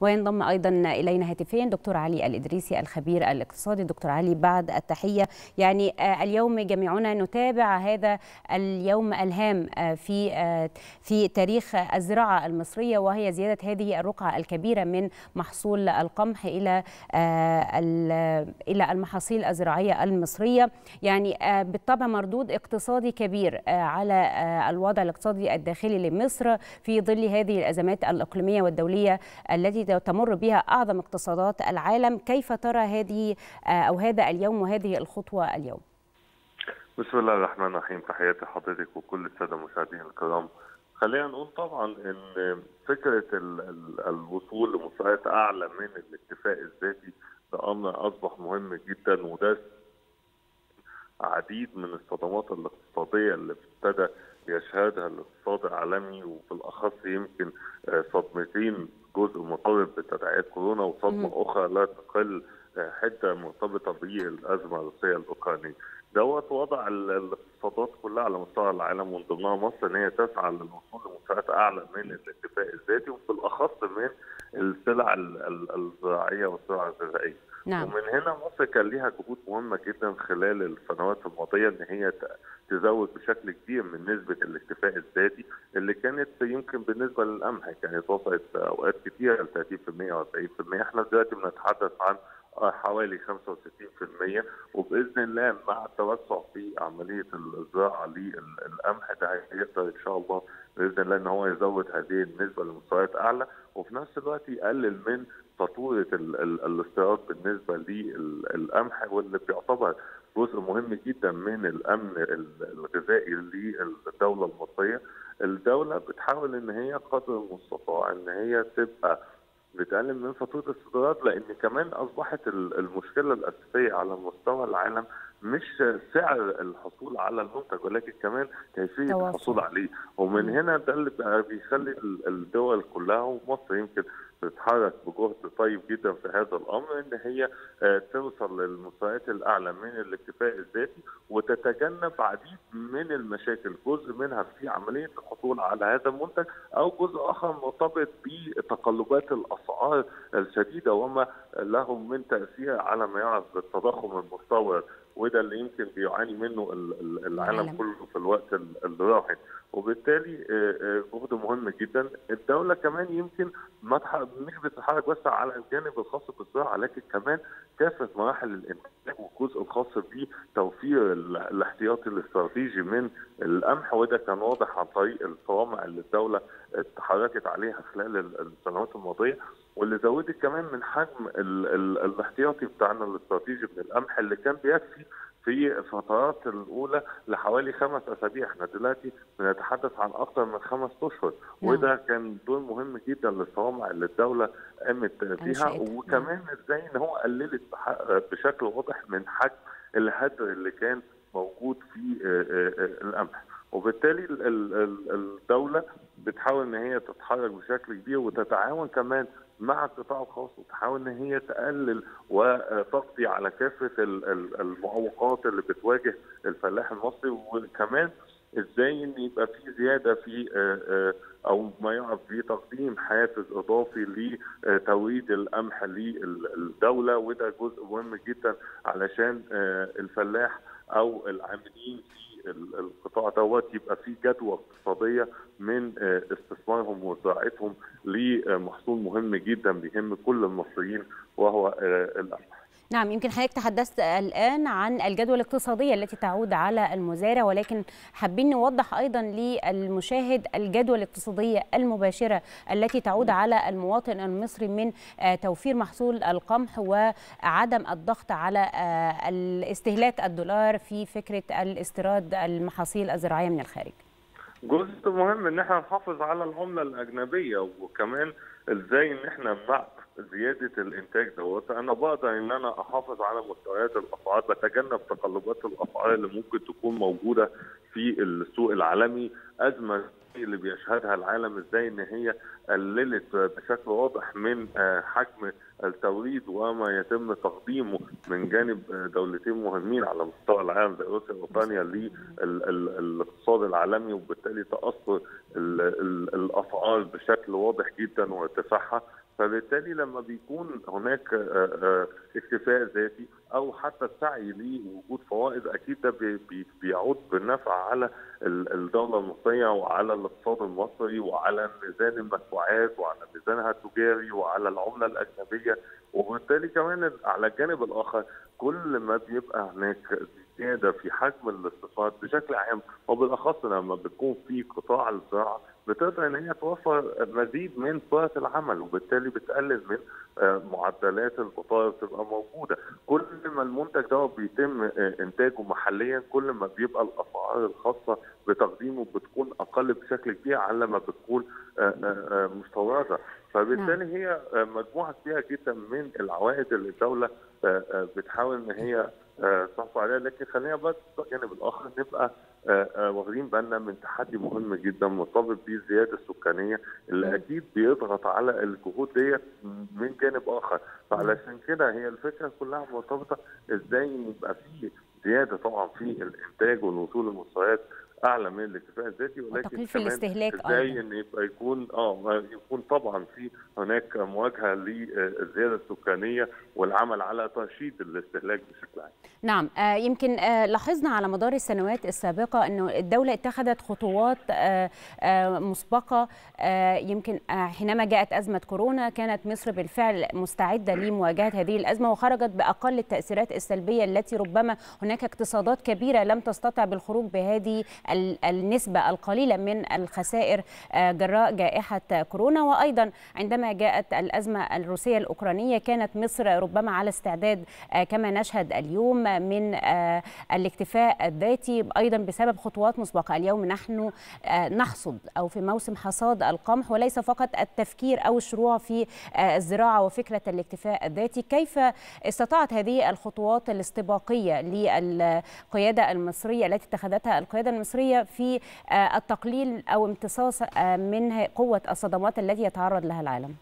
وينضم ايضا الينا هاتفيا دكتور علي الادريسي الخبير الاقتصادي دكتور علي بعد التحيه يعني اليوم جميعنا نتابع هذا اليوم الهام في في تاريخ الزراعه المصريه وهي زياده هذه الرقعه الكبيره من محصول القمح الى الى المحاصيل الزراعيه المصريه يعني بالطبع مردود اقتصادي كبير على الوضع الاقتصادي الداخلي لمصر في ظل هذه الازمات الاقليميه والدوليه التي تمر بها اعظم اقتصادات العالم كيف ترى هذه او هذا اليوم وهذه الخطوه اليوم بسم الله الرحمن الرحيم تحياتي حضرتك وكل الساده المشاهدين الكرام خلينا نقول طبعا ان فكره الوصول لمستويات اعلى من الاكتفاء الذاتي ده امر اصبح مهم جدا وده عديد من الصدمات الاقتصاديه اللي ابتدى يشهدها الاقتصاد العالمي وبالاخص يمكن صدمتين جزء مرتبط بتداعيات كورونا وصدمه اخرى لا تقل حده مرتبطه بالازمه الروسيه الاوكرانيه. دوت وضع الاقتصادات كلها على مستوى العالم ومن ضمنها مصر ان هي تسعى للوصول لمستويات اعلى من الاكتفاء الذاتي وبالاخص من السلع الزراعيه والسلع الغذائيه. نعم. ومن هنا مصر كان ليها جهود مهمه جدا خلال السنوات الماضيه ان هي تزود بشكل كبير من نسبه الاكتفاء الذاتي اللي كانت يمكن بالنسبه للقمح كانت وصلت اوقات كثيره ل 30% و40% احنا دلوقتي بنتحدث عن حوالي 65% وباذن الله مع التوسع في عمليه الزراعه للقمح ده هيقدر ان شاء الله باذن الله ان هو يزود هذه النسبه لمستويات اعلى وفي نفس الوقت يقلل من فاتوره الاستيراد بالنسبه للقمح واللي بيعتبر جزء مهم جدا من الامن الغذائي للدوله المصريه. الدوله بتحاول ان هي قدر المستطاع ان هي تبقى بتقلل من فاتوره الاستيراد لان كمان اصبحت المشكله الاساسيه على مستوى العالم مش سعر الحصول على المنتج ولكن كمان كيفيه توافق. الحصول عليه ومن هنا ده اللي بيخلي الدول كلها ومصر يمكن تتحرك بجهد طيب جدا في هذا الامر ان هي توصل للمستويات الاعلى من الاكتفاء الذاتي وتتجنب عديد من المشاكل جزء منها في عمليه الحصول على هذا المنتج او جزء اخر مرتبط بتقلبات الاسعار الشديده وما له من تاثير على ما يعرف بالتضخم المستورد وده اللي يمكن بيعاني منه العالم كله في الوقت الراهن وبالتالي جهد مهم جدا الدوله كمان يمكن ما مش بتتحرك بس على الجانب الخاص بالزراعه لكن كمان كافه مراحل الانتاج والجزء الخاص بتوفير الاحتياطي الاستراتيجي من القمح وده كان واضح عن طريق الصوامع اللي الدوله اتحركت عليها خلال السنوات الماضيه واللي زودت كمان من حجم ال ال الاحتياطي بتاعنا الاستراتيجي من القمح اللي كان بيكفي في الفترات الاولى لحوالي خمس اسابيع احنا دلوقتي بنتحدث عن اكثر من خمس اشهر وده كان دور مهم جدا للصوامع اللي الدوله قامت بيها وكمان ازاي ان هو قللت بشكل واضح من حجم الهدر اللي كان موجود في القمح وبالتالي الدوله بتحاول ان هي تتحرك بشكل كبير وتتعاون كمان مع القطاع الخاص وتحاول ان هي تقلل وتقضي على كافه المعوقات اللي بتواجه الفلاح المصري وكمان ازاي ان يبقى في زياده في او ما يعرف بتقديم حافز اضافي لتوريد القمح للدوله وده جزء مهم جدا علشان الفلاح او العاملين في القطاع دوت يبقى في جدوى اقتصاديه من استثمارهم وزراعتهم لمحصول مهم جدا بيهم كل المصريين وهو القمح. نعم يمكن حضرتك تحدثت الآن عن الجدوى الاقتصادية التي تعود على المزارع ولكن حابين نوضح أيضا للمشاهد الجدوى الاقتصادية المباشرة التي تعود على المواطن المصري من توفير محصول القمح وعدم الضغط على الاستهلاك الدولار في فكرة الاستيراد المحاصيل الزراعية من الخارج جزء مهم ان احنا نحافظ على العمله الاجنبيه وكمان ازاي ان احنا مع زياده الانتاج دوت انا بقدر ان انا احافظ على مستويات الاسعار بتجنب تقلبات الاسعار اللي ممكن تكون موجوده في السوق العالمي ازمه اللي بيشهدها العالم ازاي ان هي قللت بشكل واضح من حجم التوريد وما يتم تقديمه من جانب دولتين مهمين على مستوى العالم زي روسيا واوكرانيا للاقتصاد العالمي وبالتالي تاثر الاسعار بشكل واضح جدا وارتفاعها فبالتالي لما بيكون هناك اكتفاء ذاتي او حتى السعي لوجود فوائد اكيد ده بيعود بالنفع على الدوله المصريه وعلى الاقتصاد المصري وعلى ميزان المدفوعات وعلى ميزانها التجاري وعلى العمله الاجنبيه وبالتالي كمان على الجانب الاخر كل ما بيبقى هناك زياده في حجم الاستثمار بشكل عام وبالاخص لما بيكون في قطاع الزراعه بتقدر ان هي توفر مزيد من فرص العمل وبالتالي بتقلل من معدلات البطاله بتبقى موجوده كل ما المنتج ده بيتم انتاجه محليا كل ما بيبقى الاسعار الخاصه بتقديمه بتكون اقل بشكل كبير على ما بتكون مستورده فبالتالي هي مجموعه كبيره جدا من العوائد اللي الدوله بتحاول ان هي تحصل عليها لكن خلينا بس الجانب الاخر نبقى واخدين بالنا من تحدي مهم جدا مرتبط بالزياده السكانيه اللي اكيد بيضغط على الجهود ديت من جانب اخر فعلشان كده هي الفكره كلها مرتبطه ازاي يبقى في زياده طبعا في الانتاج والوصول لمستويات اعلى من الاكتفاء الذاتي ولكن في الاستهلاك ازاي ان يبقى يكون اه يكون طبعا في هناك مواجهه للزياده السكانيه والعمل على ترشيد الاستهلاك بشكل عام. نعم آه يمكن آه لاحظنا على مدار السنوات السابقه انه الدوله اتخذت خطوات آه آه مسبقه آه يمكن آه حينما جاءت ازمه كورونا كانت مصر بالفعل مستعده لمواجهه هذه الازمه وخرجت باقل التاثيرات السلبيه التي ربما هناك اقتصادات كبيره لم تستطع بالخروج بهذه النسبة القليلة من الخسائر جراء جائحة كورونا وأيضا عندما جاءت الأزمة الروسية الأوكرانية كانت مصر ربما على استعداد كما نشهد اليوم من الاكتفاء الذاتي أيضا بسبب خطوات مسبقة اليوم نحن نحصد أو في موسم حصاد القمح وليس فقط التفكير أو الشروع في الزراعة وفكرة الاكتفاء الذاتي كيف استطاعت هذه الخطوات الاستباقية للقيادة المصرية التي اتخذتها القيادة المصرية في التقليل او امتصاص من قوه الصدمات التي يتعرض لها العالم؟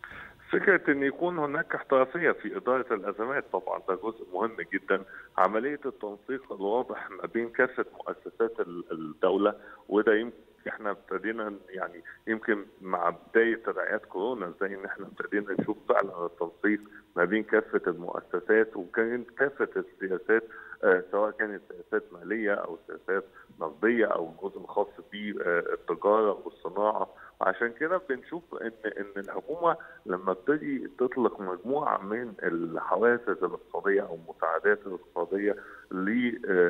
فكره ان يكون هناك احترافيه في اداره الازمات طبعا ده جزء مهم جدا عمليه التنسيق الواضح ما بين كافه مؤسسات الدوله وده يمكن احنا ابتدينا يعني يمكن مع بدايه تداعيات كورونا زي ان احنا ابتدينا نشوف فعلا التنسيق ما بين كافه المؤسسات وكانت كافه السياسات آه سواء كانت سياسات ماليه او سياسات نقديه او الجزء الخاص بالتجاره والصناعه عشان كده بنشوف ان ان الحكومه لما تبتدي تطلق مجموعه من الحوافز الاقتصاديه او المساعدات الاقتصاديه ل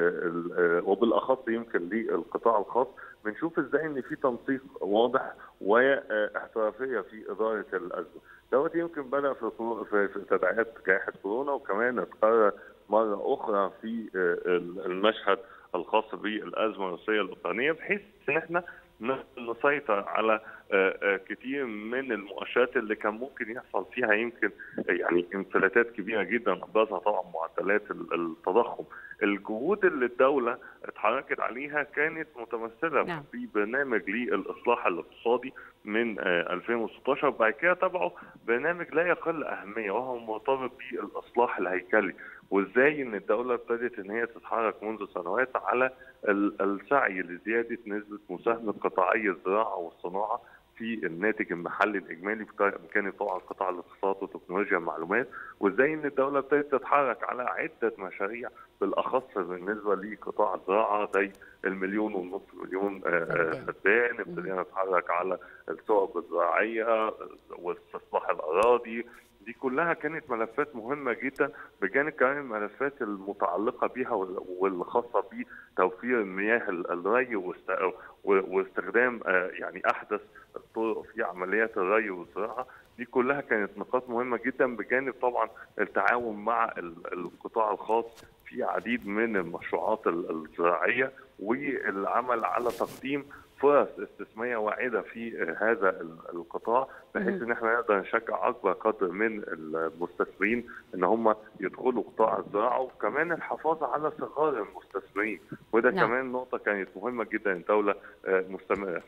وبالاخص يمكن للقطاع الخاص بنشوف ازاي ان في تنسيق واضح واحترافيه في اداره الازمه دوت يمكن بدا في في تداعيات جائحه كورونا وكمان اتكرر مره اخرى في المشهد الخاص بالازمه الروسيه الاوكرانيه بحيث ان احنا نسيطر على كتير من المؤشرات اللي كان ممكن يحصل فيها يمكن يعني انفلاتات كبيره جدا ابرزها طبعا معدلات التضخم الجهود اللي الدوله اتحركت عليها كانت متمثله نعم. في برنامج للاصلاح الاقتصادي من 2016 وبعد كده تبعه برنامج لا يقل اهميه وهو مرتبط بالاصلاح الهيكلي وازاي ان الدوله ابتدت ان هي تتحرك منذ سنوات على السعي لزياده نسبه مساهمه قطاعي الزراعه والصناعه في الناتج المحلي الاجمالي كان طبعا قطاع الاقتصاد وتكنولوجيا المعلومات وازاي ان الدوله ابتدت تتحرك على عده مشاريع بالاخص بالنسبه لقطاع الزراعه زي المليون ونص مليون فدان ابتدينا نتحرك على الثقب الزراعيه واستصلاح الاراضي دي كلها كانت ملفات مهمه جدا بجانب كمان الملفات المتعلقه بها والخاصه بتوفير المياه الري واستخدام يعني احدث الطرق في عمليات الري والزراعه دي كلها كانت نقاط مهمه جدا بجانب طبعا التعاون مع القطاع الخاص في عديد من المشروعات الزراعيه والعمل على تقديم فرص استثماريه واعده في هذا القطاع بحيث ان احنا نقدر نشجع اكبر قدر من المستثمرين ان هم يدخلوا قطاع الزراعه وكمان الحفاظ على صغار المستثمرين وده نعم. كمان نقطه كانت مهمه جدا الدوله مستمره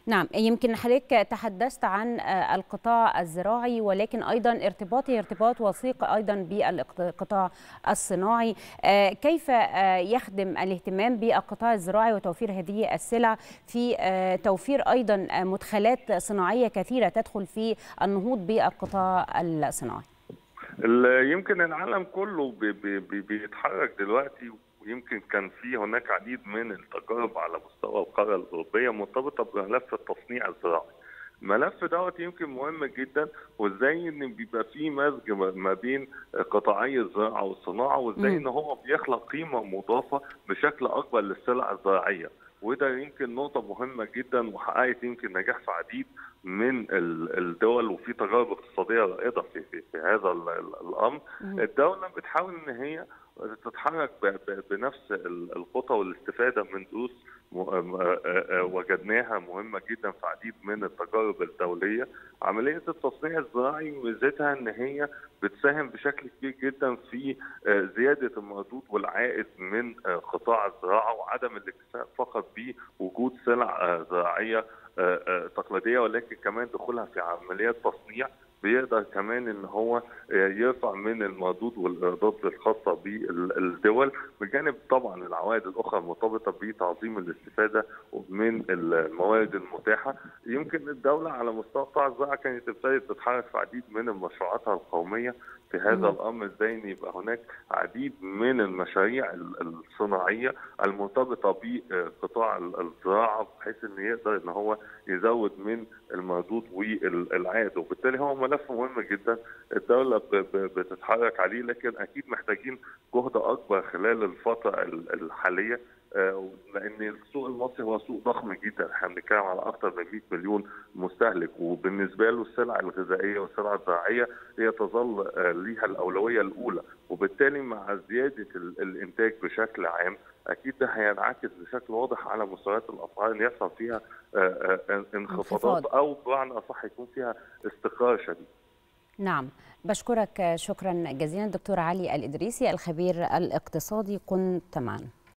نعم يمكن حضرتك تحدثت عن القطاع الزراعي ولكن ايضا ارتباطه ارتباط وثيق ايضا بالقطاع الصناعي كيف يخدم الاهتمام بالقطاع الزراعي وتوفير هذه السلع في توفير ايضا مدخلات صناعيه كثيره تدخل في النهوض بالقطاع الصناعي يمكن العالم كله بي بي بيتحرك دلوقتي ويمكن كان في هناك عديد من التجارب على مستوى القاره الاوروبيه مرتبطه بملف التصنيع الزراعي. الملف دوت يمكن مهم جدا وازاي ان بيبقى في مزج ما بين قطاعي الزراعه والصناعه وازاي ان هو بيخلق قيمه مضافه بشكل اكبر للسلع الزراعيه. وده يمكن نقطة مهمة جدا وحققت يمكن نجاح في عديد من الدول وفي تجارب اقتصادية رائدة في, في, في هذا الأمر الدولة بتحاول إن هي تتحرك بنفس الخطى والاستفادة من دروس وجدناها مهمة جدا في عديد من التجارب الدولية عملية التصنيع الزراعي ميزتها ان هي بتساهم بشكل كبير جدا في زيادة المردود والعائد من قطاع الزراعة وعدم الاكتفاء فقط بوجود سلع زراعية تقليدية ولكن كمان دخولها في عمليات تصنيع بيقدر كمان ان هو يرفع من المردود والايرادات الخاصه بالدول بجانب طبعا العوائد الاخرى المرتبطه بتعظيم الاستفاده من الموارد المتاحه يمكن الدوله على مستوى قطاع الزراعه كانت ابتدت تتحرك في عديد من مشروعاتها القوميه في هذا الامر ازاي ان يبقى هناك عديد من المشاريع الصناعيه المرتبطه بقطاع الزراعه بحيث ان يقدر ان هو يزود من المردود والعائد وبالتالي هو ملف مهم جدا الدوله بتتحرك عليه لكن اكيد محتاجين جهد اكبر خلال الفتره الحاليه لان السوق المصري هو سوق ضخم جدا احنا بنتكلم على اكثر من 100 مليون مستهلك وبالنسبه له السلع الغذائيه والسلع الزراعيه هي تظل ليها الاولويه الاولى وبالتالي مع زياده الانتاج بشكل عام اكيد ده هينعكس بشكل واضح على مستويات الاسعار اللي يحصل فيها انخفاضات او بمعنى اصح يكون فيها استقرار شديد. نعم بشكرك شكرا جزيلا دكتور علي الادريسي الخبير الاقتصادي كنت معنا